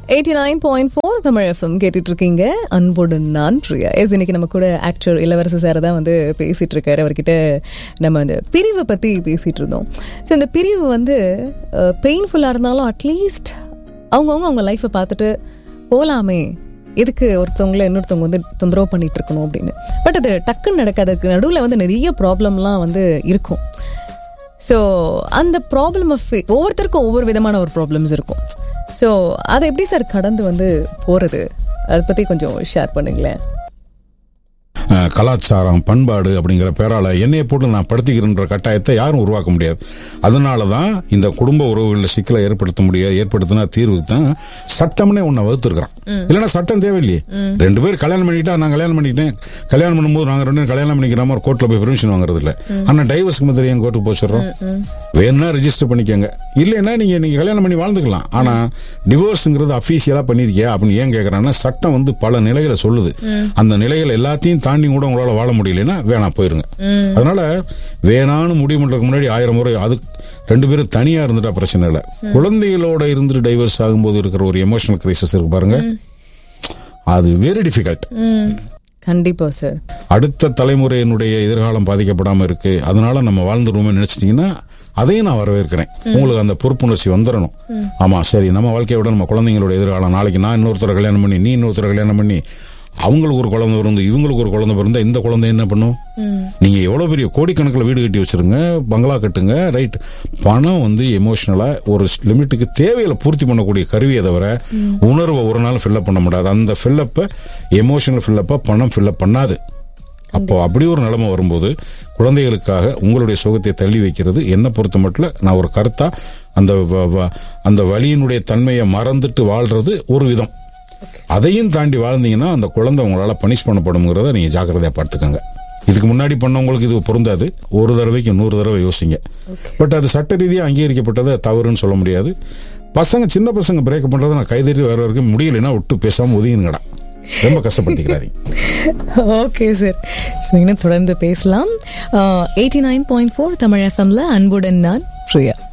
eighty nine point four Tamil FM கேட்டுட்டு இருக்கீங்க அன்போடு நான் பிரியா எஸ் இன்னைக்கு நம்ம கூட ஆக்டர் இளவரசு சார் தான் வந்து பேசிட்டு இருக்காரு அவர்கிட்ட நம்ம அந்த பிரிவை பத்தி பேசிட்டு இருந்தோம் ஸோ இந்த பிரிவு வந்து பெயின்ஃபுல்லாக இருந்தாலும் அட்லீஸ்ட் அவங்கவுங்க அவங்க லைஃப்பை பார்த்துட்டு போகலாமே எதுக்கு ஒருத்தவங்கள இன்னொருத்தவங்க வந்து தொந்தரவு பண்ணிட்டு இருக்கணும் அப்படின்னு பட் அது டக்குன்னு நடக்காததுக்கு நடுவில் வந்து நிறைய ப்ராப்ளம்லாம் வந்து இருக்கும் ஸோ அந்த ப்ராப்ளம் ஒவ்வொருத்தருக்கும் ஒவ்வொரு விதமான ஒரு ப்ராப்ளம்ஸ் இருக்கும் ஸோ அதை எப்படி சார் கடந்து வந்து போகிறது அதை பற்றி கொஞ்சம் ஷேர் பண்ணுங்களேன் அஹ், கலாச்சாரம் பண்பாடு அப்படிங்கிற பேரால என்னைய போட்டு நான் படுத்திக்கிறன்ற கட்டாயத்தை யாரும் உருவாக்க முடியாது அதனால தான் இந்த குடும்ப உறவுகளில் சிக்கலை ஏற்படுத்த முடியாது ஏற்படுத்தினா தீர்வுக்கு தான் சட்டம்னே ஒன்றை வகுத்துருக்குறான் இல்லைன்னா சட்டம் தேவையில்லையே ரெண்டு பேர் கல்யாணம் பண்ணிக்கிட்டா நான் கல்யாணம் பண்ணிக்கிட்டேன் கல்யாணம் பண்ணும்போது நாங்கள் ரெண்டு பேரும் கல்யாணம் பண்ணிக்கிற மாதிரி கோர்ட்டில் போய் பெர்மிஷன் வாங்குறது இல்லை ஆனால் டைவர்ஸ்க்கு மாதிரி ஏன் கோர்ட்டுக்கு போச்சிடுறோம் வேணும்னா ரெஜிஸ்டர் பண்ணிக்கோங்க இல்லைன்னா நீங்கள் நீங்கள் கல்யாணம் பண்ணி வாழ்ந்துக்கலாம் ஆனால் டிவோர்ஸுங்கிறது அஃபீஷியலாக பண்ணியிருக்கியா அப்படின்னு ஏன் கேட்குறாங்கன்னா சட்டம் வந்து பல நிலைகளை சொல்லுது அந்த நிலைகள் எல்லாத்தையும் தாண்டி கூட உங்களால் வாழ முடியலன்னா வேணாம் போயிருங்க அதனால வேணான்னு முடிவு பண்ணுறதுக்கு முன்னாடி ஆயிரம் முறை அது ரெண்டு பேரும் தனியா இருந்துட்டா பிரச்சனை இல்லை குழந்தைகளோட இருந்துட்டு டைவர்ஸ் ஆகும்போது இருக்கிற ஒரு எமோஷனல் கிரைசஸ் இருக்கு பாருங்க அது வெரி டிஃபிகல்ட் கண்டிப்பாக சார் அடுத்த தலைமுறையினுடைய எதிர்காலம் பாதிக்கப்படாம இருக்கு அதனால நம்ம வாழ்ந்துருவோம்னு நினைச்சிட்டீங்கன்னா அதையும் நான் வரவேற்கிறேன் உங்களுக்கு அந்த பொறுப்புணர்ச்சி வந்துடணும் ஆமா சரி நம்ம வாழ்க்கையை விட நம்ம குழந்தைங்களோட எதிர்காலம் நாளைக்கு நான் இன்னொருத்தரை கல்யாணம் பண்ணி நீ இன்னொருத்தரை கல்யாணம் பண்ணி அவங்களுக்கு ஒரு குழந்தை பிறந்து இவங்களுக்கு ஒரு குழந்தை பிறந்தா இந்த குழந்தை என்ன பண்ணும் நீங்க எவ்வளவு பெரிய கோடிக்கணக்கில் வீடு கட்டி வச்சிருங்க பங்களா கட்டுங்க ரைட் பணம் வந்து எமோஷனலா ஒரு லிமிட்டுக்கு தேவைகளை பூர்த்தி பண்ணக்கூடிய கருவியை தவிர உணர்வை ஒரு நாள் ஃபில்லப் பண்ண முடியாது அந்த ஃபில்லப்பை எமோஷனல் ஃபில்லப்பை பணம் ஃபில்லப் பண்ணாது அப்போ அப்படி ஒரு நிலைமை வரும்போது குழந்தைகளுக்காக உங்களுடைய சுகத்தை தள்ளி வைக்கிறது என்னை பொறுத்த மட்டும் நான் ஒரு கருத்தா அந்த வ- வ- அந்த வலியினுடைய தன்மையை மறந்துட்டு வாழ்றது ஒரு விதம் அதையும் தாண்டி வாழ்ந்தீங்கன்னா அந்த குழந்தை உங்களால பனிஷ் பண்ணப்படுங்கிறத நீங்க ஜாக்கிரதையா பார்த்துக்கோங்க இதுக்கு முன்னாடி பண்ணவங்களுக்கு இது பொருந்தாது ஒரு தடவைக்கு நூறு தடவை யோசிங்க பட் அது சட்ட ரீதியாக அங்கீகரிக்கப்பட்டதை தவறுன்னு சொல்ல முடியாது பசங்க சின்ன பசங்க பிரேக் பண்றதை நான் கைதறி வர வரைக்கும் முடியலைன்னா விட்டு பேசாம ஒதுங்கினுங்கடா ரொம்ப கஷ்டப்படுத்திக்கிறாதீங்க ஓகே சார் ஸோ இன்னும் தொடர்ந்து பேசலாம் eighty nine point four Tamil எஃப்எம்ல அன்புடன் நான் பிரியா